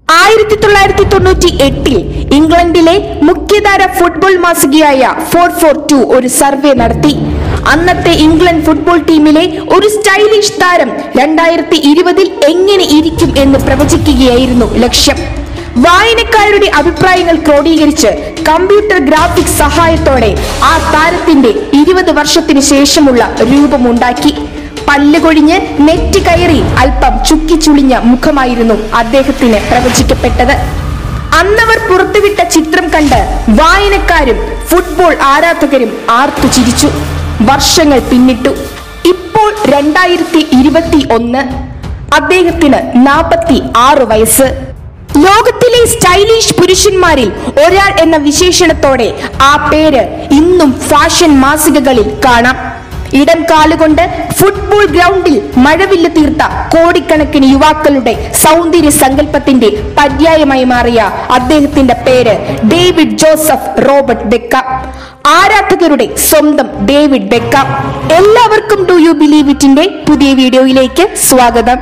ആയിരത്തി തൊള്ളായിരത്തി തൊണ്ണൂറ്റി എട്ടിൽ ഇംഗ്ലണ്ടിലെ മുഖ്യധാര ഫുട്ബോൾ മാസികയായ ഫോർ ഫോർ ടു ഒരു സർവേ നടത്തി അന്നത്തെ ഇംഗ്ലണ്ട് ഫുട്ബോൾ ടീമിലെ ഒരു സ്റ്റൈലിഷ് താരം രണ്ടായിരത്തി ഇരുപതിൽ എങ്ങനെ ഇരിക്കും എന്ന് പ്രവചിക്കുകയായിരുന്നു ലക്ഷ്യം വായനക്കാരുടെ അഭിപ്രായങ്ങൾ ക്രോഡീകരിച്ച് കമ്പ്യൂട്ടർ ഗ്രാഫിക്സ് സഹായത്തോടെ ആ താരത്തിന്റെ ഇരുപത് വർഷത്തിന് ശേഷമുള്ള രൂപമുണ്ടാക്കി പല്ലുകൊഴിഞ്ഞ് നെറ്റ് കയറി അല്പം ചുക്കിച്ചുളിഞ്ഞ മുഖമായിരുന്നു അദ്ദേഹത്തിന് പ്രവചിക്കപ്പെട്ടത് അന്നവർ പുറത്തുവിട്ട ചിത്രം കണ്ട് വായനക്കാരും ഫുട്ബോൾ ആരാധകരും ആർത്തു ചിരിച്ചു വർഷങ്ങൾ പിന്നിട്ടു ഇപ്പോൾ രണ്ടായിരത്തി ഇരുപത്തി ഒന്ന് അദ്ദേഹത്തിന് നാൽപ്പത്തി ആറ് വയസ്സ് ലോകത്തിലെ സ്റ്റൈലിഷ് പുരുഷന്മാരിൽ ഒരാൾ എന്ന വിശേഷണത്തോടെ ആ പേര് ഇന്നും ഫാഷൻ മാസികകളിൽ കാണാം ഇടം കാലുകൊണ്ട് ഫുട്ബോൾ ഗ്രൗണ്ടിൽ മഴവില്ല് തീർത്ത കോടിക്കണക്കിന് യുവാക്കളുടെ സൗന്ദര്യ സങ്കല്പത്തിന്റെ പര്യായമായി മാറിയ അദ്ദേഹത്തിന്റെ പേര് ഡേവിഡ് ജോസഫ് റോബർട്ട് ബെക്ക ആരാധകരുടെ സ്വന്തം ഡേവിഡ് ബെക്ക എല്ലാവർക്കും ഡു യു ബിലീവ് ഇറ്റിന്റെ പുതിയ വീഡിയോയിലേക്ക് സ്വാഗതം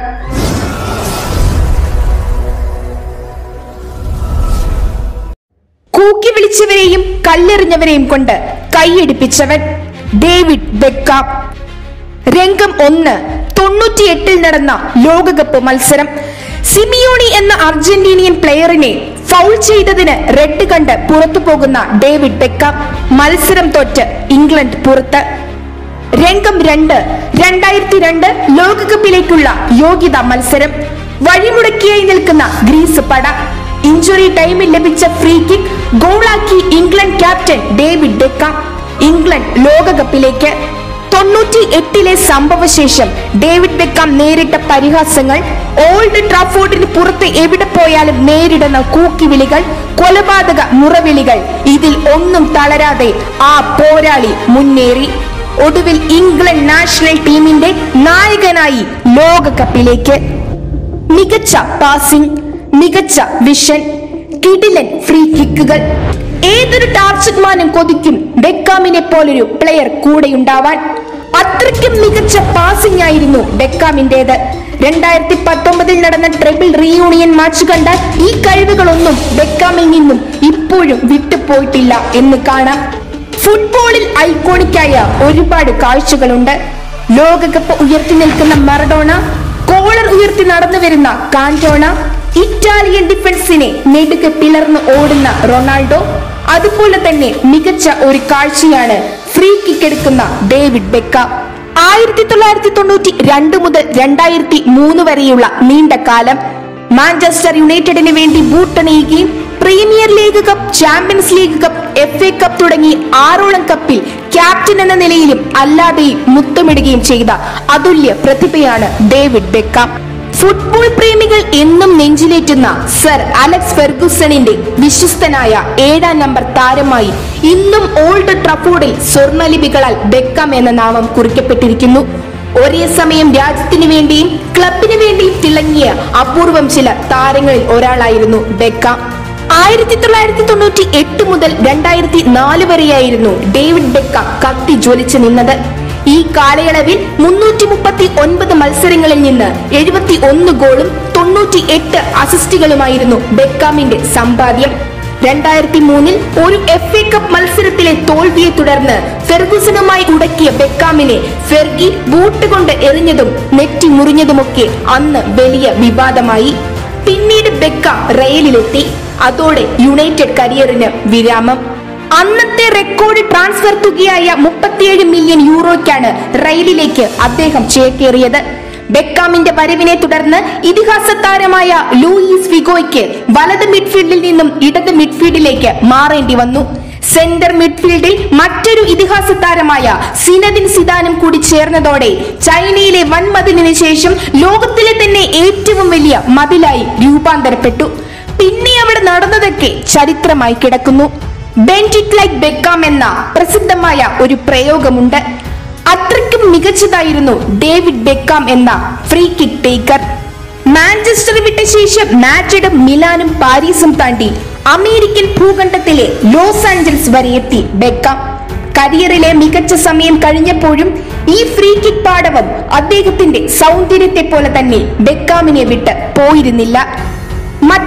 കൂക്കി വിളിച്ചവരെയും കല്ലെറിഞ്ഞവരെയും കൊണ്ട് കൈയടിപ്പിച്ചവൻ ഡേവിഡ് ബെക്കാം രംഗം ഒന്ന് തൊണ്ണൂറ്റിയെട്ടിൽ നടന്ന ലോകകപ്പ് മത്സരം സിമിയോണി എന്ന അർജന്റീനിയൻ പ്ലെയറിനെ ഫൗൾ ചെയ്തതിന് റെഡ് കണ്ട് പുറത്തു പോകുന്ന ഡേവിഡ് ബെക്കാം മത്സരം തോറ്റ് ഇംഗ്ലണ്ട് പുറത്ത് രംഗം രണ്ട് രണ്ടായിരത്തി രണ്ട് ലോകകപ്പിലേക്കുള്ള യോഗ്യതാ മത്സരം വഴിമുടക്കിയായി നിൽക്കുന്ന ഗ്രീസ് പട ഇഞ്ചുറി ടൈമിൽ ലഭിച്ച ഫ്രീ കിക്ക് ഗോളാക്കി England captain David Beckham England ലോകകപ്പിലേക്ക് തൊണ്ണൂറ്റി എട്ടിലെ സംഭവശേഷം ഡേവിഡ് ബെക്കാം നേരിട്ട പരിഹാസങ്ങൾ ഓൾഡ് ട്രാഫോർഡിന് പുറത്ത് എവിടെ പോയാലും നേരിടുന്ന കൂക്കിവിളികൾ കൊലപാതക മുറവിളികൾ ഇതിൽ ഒന്നും തളരാതെ ആ പോരാളി മുന്നേറി ഒടുവിൽ ഇംഗ്ലണ്ട് നാഷണൽ ടീമിന്റെ നായകനായി ലോകകപ്പിലേക്ക് മികച്ച പാസിംഗ് മികച്ച വിഷൻ കിടിലൻ ഫ്രീ കിക്കുകൾ ഏതൊരു ടാർച്ചറ്റ്മാനും കൊതിക്കും ബെക്കാമിനെ പോലൊരു പ്ലെയർ കൂടെയുണ്ടാവാൻ അത്രയ്ക്കും മികച്ച പാസിംഗ് ആയിരുന്നു ബെക്കാമിന്റേത് രണ്ടായിരത്തി പത്തൊമ്പതിൽ നടന്ന ട്രിപ്പിൾ റീയൂണിയൻ മാച്ച് കണ്ടാൽ ഈ കഴിവുകളൊന്നും ബെക്കാമിൽ നിന്നും ഇപ്പോഴും വിട്ടുപോയിട്ടില്ല എന്ന് കാണാം ഫുട്ബോളിൽ ഐക്കോണിക്കായ ഒരുപാട് കാഴ്ചകളുണ്ട് ലോകകപ്പ് ഉയർത്തി നിൽക്കുന്ന മറഡോണ കോളർ ഉയർത്തി നടന്നു വരുന്ന കാന്റോണ ഇറ്റാലിയൻ ഡിഫൻസിനെ നെടുക്ക് പിളർന്ന് ഓടുന്ന റൊണാൾഡോ അതുപോലെ തന്നെ മികച്ച ഒരു കാഴ്ചയാണ് ഫ്രീ കിക്ക് എടുക്കുന്ന ഡേവിഡ് ബെക്ക ആയിരത്തി തൊള്ളായിരത്തി തൊണ്ണൂറ്റി രണ്ട് മുതൽ രണ്ടായിരത്തി മൂന്ന് വരെയുള്ള നീണ്ട കാലം മാഞ്ചസ്റ്റർ യുണൈറ്റഡിന് വേണ്ടി ബൂട്ടണിയുകയും Premier League cup Champions League cup F A cup തുടങ്ങി ആറോളം കപ്പിൽ ക്യാപ്റ്റൻ എന്ന നിലയിലും അല്ലാതെയും മുത്തമിടുകയും ചെയ്ത അതുല്യ പ്രതിഭയാണ് ഡേവിഡ് ബെക്കാം ഫുട്ബോൾ പ്രേമികൾ എന്നും നെഞ്ചിലേറ്റുന്ന സർ അലക്സ് ഫെർഗുസണിന്റെ വിശ്വസ്തനായ ഏഴാം നമ്പർ താരമായി ഇന്നും ഓൾഡ് ട്രഫോർഡിൽ സ്വർണ്ണലിപികളാൽ ബെക്കാം എന്ന നാമം കുറിക്കപ്പെട്ടിരിക്കുന്നു ഒരേ സമയം രാജ്യത്തിനു വേണ്ടിയും ക്ലബിനു വേണ്ടിയും തിളങ്ങിയ അപൂർവം ചില താരങ്ങളിൽ ഒരാളായിരുന്നു ബെക്കാം ആയിരത്തി തൊള്ളായിരത്തി തൊണ്ണൂറ്റി എട്ട് മുതൽ രണ്ടായിരത്തി നാല് വരെയായിരുന്നു ഡേവിഡ് ബെക്കാം കത്തി ജ്വലിച്ചു നിന്നത് ഈ കാലയളവിൽ മുന്നൂറ്റി മുപ്പത്തി ഒൻപത് മത്സരങ്ങളിൽ നിന്ന് എഴുപത്തി ഒന്ന് ഗോളും തൊണ്ണൂറ്റി എട്ട് അസിസ്റ്റുകളുമായിരുന്നു ബെക്കാമിന്റെ സമ്പാദ്യം രണ്ടായിരത്തി മൂന്നിൽ ഒരു എഫ് എ കപ്പ് മത്സരത്തിലെ തോൽവിയെ തുടർന്ന് ഫെർഗുസനുമായി ഉടക്കിയ ബെക്കാമിനെ ഫെർഗി ബൂട്ട് കൊണ്ട് എറിഞ്ഞതും നെറ്റി മുറിഞ്ഞതുമൊക്കെ അന്ന് വലിയ വിവാദമായി പിന്നീട് ബെക്കാം റയലിലെത്തി അതോടെ യുണൈറ്റഡ് കരിയറിന് വിരാമം അന്നത്തെ റെക്കോർഡ് ട്രാൻസ്ഫർ തുകയായ മുപ്പത്തിയേഴ് മില്യൺ യൂറോയ്ക്കാണ് റയലിലേക്ക് അദ്ദേഹം ചേക്കേറിയത് ബെക്കാമിന്റെ വരവിനെ തുടർന്ന് ഇതിഹാസ താരമായ ലൂയിസ് ഫിഗോയ്ക്ക് വലത് മിഡ്ഫീൽഡിൽ നിന്നും ഇടത് മിഡ്ഫീൽഡിലേക്ക് മാറേണ്ടി വന്നു സെന്റർ മിഡ്ഫീൽഡിൽ മറ്റൊരു ഇതിഹാസ താരമായ സിനദിൻ സിദാനും കൂടി ചേർന്നതോടെ ചൈനയിലെ വൻമതിലിന് ശേഷം ലോകത്തിലെ തന്നെ ഏറ്റവും വലിയ മതിലായി രൂപാന്തരപ്പെട്ടു പിന്നെ അവിടെ നടന്നതൊക്കെ ചരിത്രമായി കിടക്കുന്നു ബെൻഡ് ഇറ്റ് ലൈക്ക് ബെക്കാം എന്ന പ്രസിദ്ധമായ ഒരു പ്രയോഗമുണ്ട് അത്രയ്ക്കും മികച്ചതായിരുന്നു ഡേവിഡ് ബെക്കാം എന്ന ഫ്രീ കിക്ക് ടേക്കർ മാഞ്ചസ്റ്റർ വിട്ട ശേഷം മാഡ്രിഡും മിലാനും പാരീസും താണ്ടി അമേരിക്കൻ ഭൂഖണ്ഡത്തിലെ ലോസ് ആഞ്ചൽസ് വരെ എത്തി ബെക്കാം കരിയറിലെ മികച്ച സമയം കഴിഞ്ഞപ്പോഴും ഈ ഫ്രീ കിക്ക് പാടവം അദ്ദേഹത്തിന്റെ സൗന്ദര്യത്തെ പോലെ തന്നെ ബെക്കാമിനെ വിട്ട് പോയിരുന്നില്ല മറ്റുള്ള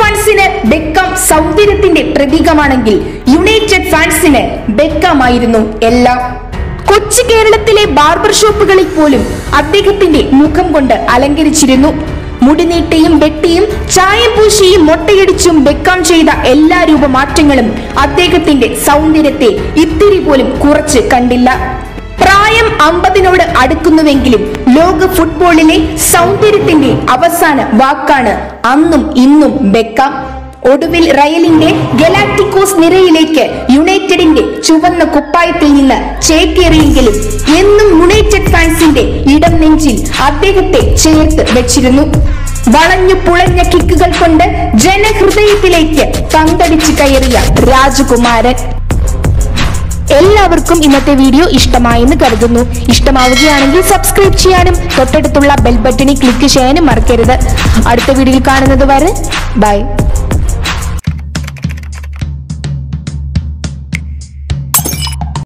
ഫാൻസിന് ബെക്കാം സൗന്ദര്യത്തിന്റെ പ്രതീകമാണെങ്കിൽ യുണൈറ്റഡ് ഫാൻസിന് ബെക്കാമായിരുന്നു എല്ലാം കൊച്ചു കേരളത്തിലെ ബാർബർ ഷോപ്പുകളിൽ പോലും അദ്ദേഹത്തിന്റെ മുഖം കൊണ്ട് അലങ്കരിച്ചിരുന്നു മുടിനീട്ടിയും വെട്ടിയും ചായം പൂശിയും മൊട്ടയടിച്ചും ബെക്കാം ചെയ്ത എല്ലാ രൂപമാറ്റങ്ങളും അദ്ദേഹത്തിന്റെ സൗന്ദര്യത്തെ ഇത്തിരി പോലും കുറച്ച് കണ്ടില്ല പ്രായം അമ്പതിനോട് അടുക്കുന്നുവെങ്കിലും ലോക ഫുട്ബോളിലെ സൗന്ദര്യത്തിന്റെ അവസാന വാക്കാണ് അന്നും ഇന്നും ബെക്കാം ഒടുവിൽ റയലിന്റെ ഗലാക്ടിക്കോസ് നിരയിലേക്ക് യുണൈറ്റഡിന്റെ ചുവന്ന കുപ്പായത്തിൽ നിന്ന് ചേക്കേറിയെങ്കിലും എന്നും യുണൈറ്റഡ് ഫാൻസിന്റെ ഇടം നെഞ്ചിൽ അദ്ദേഹത്തെ ചേർത്ത് വെച്ചിരുന്നു വളഞ്ഞു പുളഞ്ഞ കിക്കുകൾ കൊണ്ട് ജനഹൃദയത്തിലേക്ക് പന്തടിച്ചു കയറിയ രാജകുമാരൻ എല്ലാവർക്കും ഇന്നത്തെ വീഡിയോ ഇഷ്ടമായെന്ന് കരുതുന്നു ഇഷ്ടമാവുകയാണെങ്കിൽ സബ്സ്ക്രൈബ് ചെയ്യാനും തൊട്ടടുത്തുള്ള ബെൽ ബട്ടണിൽ ക്ലിക്ക് ചെയ്യാനും മറക്കരുത് അടുത്ത വീഡിയോയിൽ കാണുന്നത് വരെ ബൈ